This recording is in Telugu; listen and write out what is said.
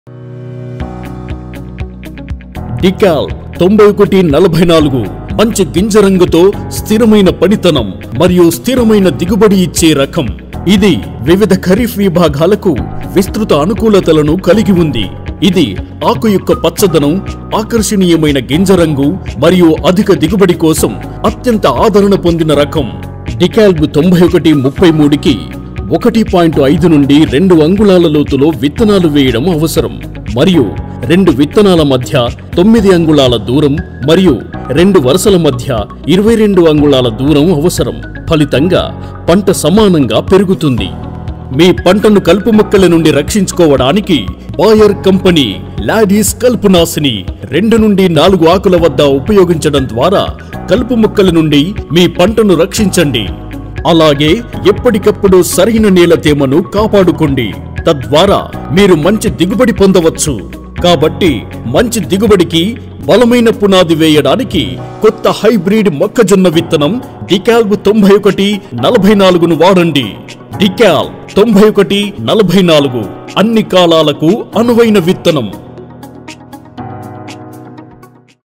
డికాల్ తొంభై ఒకటి నలభై నాలుగు మంచి గింజ రంగుతో స్థిరమైన పనితనం మరియు స్థిరమైన దిగుబడి ఇచ్చే రకం ఇది వివిధ ఖరీఫ్ విభాగాలకు విస్తృత అనుకూలతలను కలిగి ఉంది ఇది ఆకు యొక్క పచ్చదనం ఆకర్షణీయమైన గింజ రంగు మరియు అధిక దిగుబడి కోసం అత్యంత ఆదరణ పొందిన రకం డికాల్బ్ తొంభై ఒకటి ముప్పై మూడుకి ఒకటి పాయింట్ ఐదు నుండి రెండు అంగుళాల లోతులో విత్తనాలు వేయడం అవసరం మరియు రెండు విత్తనాల మధ్య తొమ్మిది అంగుళాల దూరం మరియు రెండు వరుసల మధ్య ఇరవై రెండు అంగుళాల దూరం అవసరం ఫలితంగా పంట సమానంగా పెరుగుతుంది మీ పంటను కలుపు మొక్కల నుండి రక్షించుకోవడానికి బాయర్ కంపెనీ లాడీస్ కలుపు నాశిని రెండు నుండి నాలుగు ఆకుల వద్ద ఉపయోగించడం ద్వారా కలుపు మొక్కల నుండి మీ పంటను రక్షించండి అలాగే ఎప్పటికప్పుడు సరైన నేల తేమను కాపాడుకోండి తద్వారా మీరు మంచి దిగుబడి పొందవచ్చు కాబట్టి మంచి దిగుబడికి బలమైన పునాది వేయడానికి కొత్త హైబ్రిడ్ మొక్కజొన్న విత్తనం డికాల్బ్ తొంభై ఒకటి నలభై నాలుగును వాడండి డికాల్ తొంభై ఒకటి నలభై నాలుగు అన్ని కాలాలకు అనువైన విత్తనం